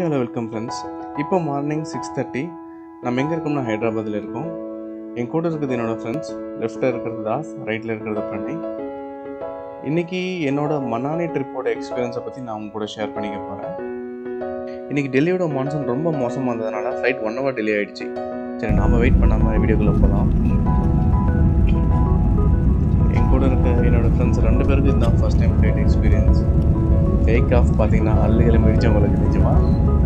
hello welcome friends இப்போ morning six thirty நம்ம எங்கே இருக்கோம்னா ஹைதராபாத்தில் இருக்கோம் என் கூட இருக்கிறது என்னோடய ஃப்ரெண்ட்ஸ் லெஃப்ட்டில் இருக்கிறது தாஸ் ரைட்டில் இருக்கிறது பண்ணி இன்றைக்கி என்னோட மனாலி ட்ரிப்போட எக்ஸ்பீரியன்ஸை பற்றி நான் உங்க கூட ஷேர் பண்ணிக்க போகிறேன் இன்றைக்கி டெல்லியோட மான்சூன் ரொம்ப மோசமாக இருந்ததுனால ஃப்ளைட் ஒன் ஹவர் டிலே ஆகிடுச்சு சரி நாம் வெயிட் பண்ணாமல் வீடியோக்குள்ளே போகலாம் என் கூட இருக்க என்னோட ஃப்ரெண்ட்ஸ் ரெண்டு பேருக்கு இதுதான் first time flight experience take off பார்த்தீங்கன்னா அல்லுகளை மிதிச்சவங்களுக்கு நிஜமா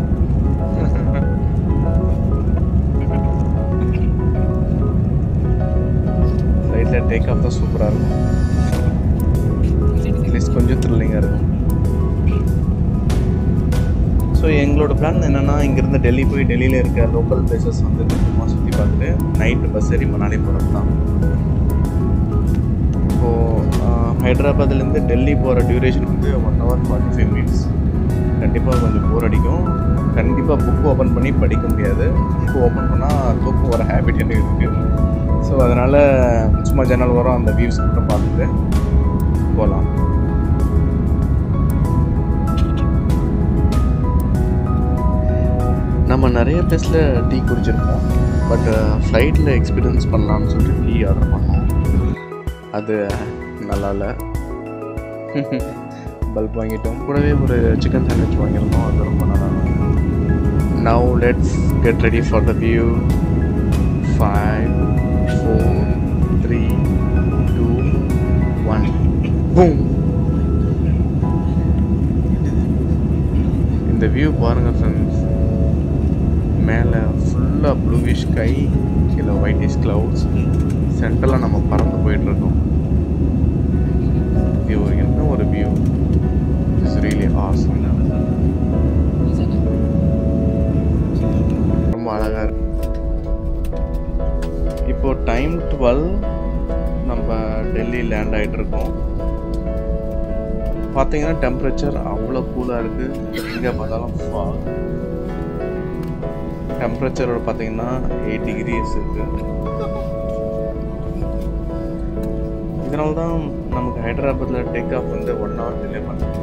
ஃப்ளைட்டில் டேக் ஆஃப் தான் சூப்பராக இருக்கும் அட்லீஸ்ட் கொஞ்சம் த்ரில்லிங்காக இருக்கும் ஸோ எங்களோட பிளான் என்னென்னா இங்கேருந்து டெல்லி போய் டெல்லியில் இருக்க லோக்கல் பிளேசஸ் வந்து கொஞ்சமாக சுற்றி பார்த்துட்டு நைட்டு பஸ் ஏறி மணாலி போகிறது தான் இப்போது ஹைதராபாத்லேருந்து டெல்லி போகிற டியூரேஷன் வந்து one hour forty five minutes கண்டிப்பாக கொஞ்சம் போர் அடிக்கும் கண்டிப்பாக புக் ஓப்பன் பண்ணி படிக்க முடியாது புக் ஓப்பன் பண்ணால் தூக்கம் வர ஹேபிட் எனக்கு இருக்குது ஸோ அதனால் சும்மா ஜன்னல் வரும் அந்த வியூஸ் மட்டும் பார்த்துட்டு போகலாம் நம்ம நிறைய பிளேஸில் டீ குடிச்சிருப்போம் பட் ஃப்ளைட்டில் எக்ஸ்பீரியன்ஸ் பண்ணலாம்னு சொல்லிட்டு டீ ஆர்டர் பண்ணோம் அது நல்லா இல்லை பல்ப் வாங்கிட்டோம் கூடவே ஒரு சிக்கன் சாண்ட்விச் வாங்கியிருந்தோம் அது ரொம்ப நல்லா now let's get ready for the view five four three two one boom இந்த வியூ பாருங்கள் ஃப்ரெண்ட்ஸ் மேலே ஃபுல்லாக ப்ளூவிஷ் ஸ்கை கீழே ஒயிட்டிஷ் க்ளவுட்ஸ் சென்டரில் நம்ம பறந்து போயிட்டுருக்கோம் இது ஒரு என்ன ஒரு வியூ இட்ஸ் ரியலி ஆசம் ரொம்ப அழகாக இருக்கு இப்போ டைம் டுவெல் நம்ம டெல்லி லேண்ட் ஆகிட்டு இருக்கோம் பார்த்தீங்கன்னா டெம்பரேச்சர் அவ்வளோ கூலாக இருக்குது எங்கே பார்த்தாலும் ஃபாக் டெம்பரேச்சரோட பார்த்தீங்கன்னா எயிட் டிகிரிஸ் இருக்குது இதனால தான் நமக்கு ஹைதராபாத்தில் டேக் ஆஃப் வந்து ஒன் ஹவர் டிலே பண்ணுறோம்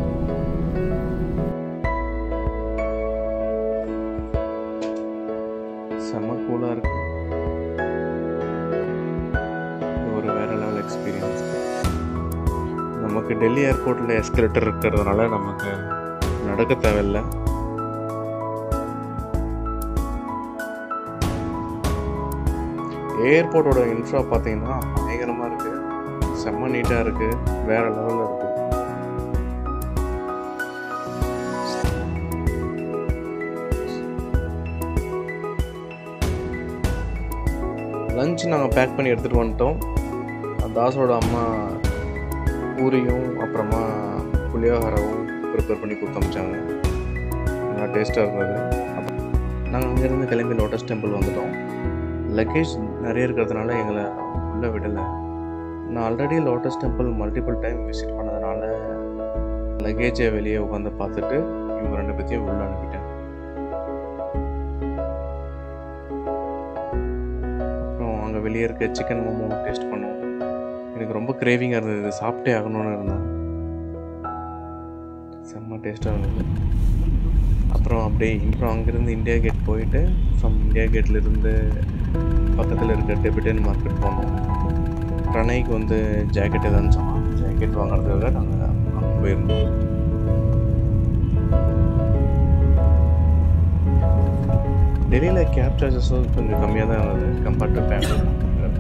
செம்ம கூலாக இருக்கு இது ஒரு வேற லெவல் எக்ஸ்பீரியன்ஸ் நமக்கு டெல்லி ஏர்போர்ட்டில் எஸ்கலேட்டர் இருக்கிறதுனால நமக்கு நடக்க தேவையில்லை ஏர்போர்ட்டோட இன்ஃப்ரா பார்த்தீங்கன்னா பயங்கரமாக இருக்குது செம்ம நீட்டாக இருக்குது வேறு லெவலில் இருக்குது லஞ்ச் நாங்கள் பேக் பண்ணி எடுத்துகிட்டு வந்துட்டோம் தாஸோட அம்மா பூரியும் அப்புறமா புளியோகரவும் ப்ரிப்பேர் பண்ணி கொடுத்து அமிச்சாங்க நல்லா டேஸ்ட்டாக இருந்தது நாங்கள் அங்கேருந்து கிளம்பி லோட்டஸ் டெம்பிள் வந்துட்டோம் லக்கேஜ் நிறைய இருக்கிறதுனால எங்களை உள்ளே விடலை நான் already lotus temple multiple time visit பண்ணதுனால லக்கேஜை வெளியே உட்காந்து பார்த்துட்டு இவங்க ரெண்டு பேர்த்தையும் உள்ளே அனுப்பிட்டேன் அப்புறம் அங்கே வெளியே இருக்க சிக்கன் மோமோ டேஸ்ட் பண்ணோம் எனக்கு ரொம்ப கிரேவிங்காக இருந்தது சாப்பிட்டே ஆகணும்னு இருந்தேன் செம்ம டேஸ்ட்டாக இருந்தது அப்புறம் அப்படியே அப்புறம் அங்கேருந்து இந்தியா கேட் போயிட்டு ஃப்ரம் இந்தியா கேட்லேருந்து பக்கத்தில் இருக்க டெபிட்டன் மார்க்கெட் போனோம் பிரணய்க்கு வந்து ஜாக்கெட் எதான்னு சொன்னான் ஜாக்கெட் வாங்குறதுக்காக நாங்கள் அங்கே போயிருந்தோம் டெல்லியில் கேப் சார்ஜஸும் கொஞ்சம் கம்மியாக தான் இருந்தது கம்பேர்ட் டு பெங்களூர்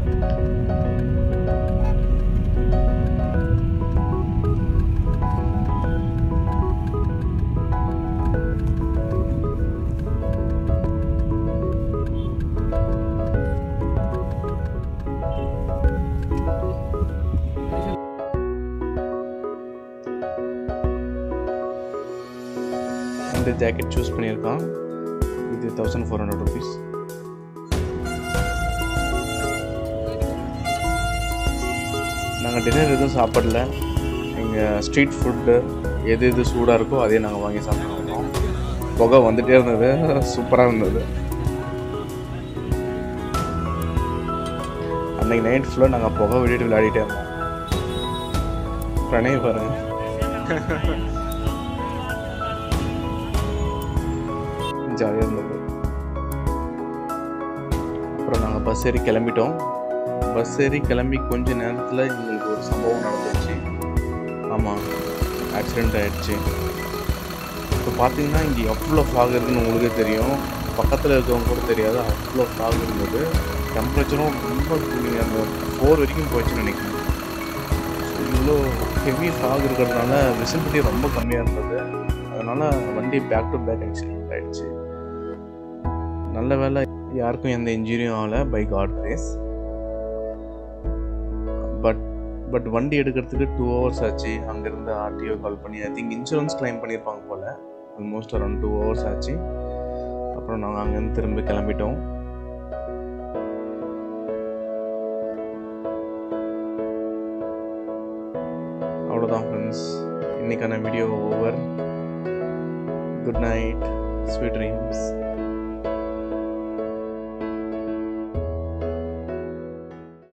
இந்த ஜாக்கெட் சூஸ் பண்ணியிருக்கான் இது தௌசண்ட் ஃபோர் ஹண்ட்ரட் ருபீஸ் நாங்கள் டின்னர் எதுவும் சாப்பிடல எங்கள் ஸ்ட்ரீட் ஃபுட்டு எது எது சூடாக இருக்கோ அதே நாங்கள் வாங்கி சாப்பிட்ருக்கோம் புகை வந்துகிட்டே இருந்தது சூப்பராக இருந்தது அன்னைக்கு நைட் ஃபுல்லாக நாங்கள் புகை விட்டுட்டு விளையாடிட்டே இருந்தோம் பிரணய் பாருங்க ஜாலியாக இருந்தது அப்புறம் நாங்கள் பஸ் ஏறி கிளம்பிட்டோம் பஸ் ஏறி கிளம்பி கொஞ்ச நேரத்தில் எங்களுக்கு ஒரு சம்பவம் நடந்துச்சு ஆமாம் ஆக்சிடெண்ட் ஆயிடுச்சு இப்போ பார்த்தீங்கன்னா இங்கே எவ்வளோ ஃபாக் இருக்குன்னு உங்களுக்கே தெரியும் பக்கத்தில் இருக்கவங்க கூட தெரியாது அவ்வளோ ஃபாக் இருந்தது டெம்பரேச்சரும் ரொம்ப கூலிங்காக இருந்தது ஃபோர் வரைக்கும் போயிடுச்சுன்னு நினைக்கிறேன் இவ்வளோ ஹெவி ஃபாக் இருக்கிறதுனால விசிபிலிட்டி ரொம்ப கம்மியாக இருந்தது அதனால் வண்டி பேக் டு பேக் ஆக்சிடென்ட் ஆகிடுச்சு நல்ல வேலை யாருக்கும் எந்த இன்ஜுரியும் ஆகலை by god grace but but வண்டி எடுக்கிறதுக்கு டூ ஹவர்ஸ் ஆச்சு அங்கேருந்து ஆர்டிஓ கால் பண்ணி ஐ திங்க் இன்சூரன்ஸ் கிளைம் பண்ணியிருப்பாங்க போல் ஆல்மோஸ்ட் அரௌண்ட் டூ ஹவர்ஸ் ஆச்சு அப்புறம் நாங்கள் அங்கேருந்து திரும்ப கிளம்பிட்டோம் அவ்வளோதான் ஃப்ரெண்ட்ஸ் இன்றைக்கான video over good night sweet dreams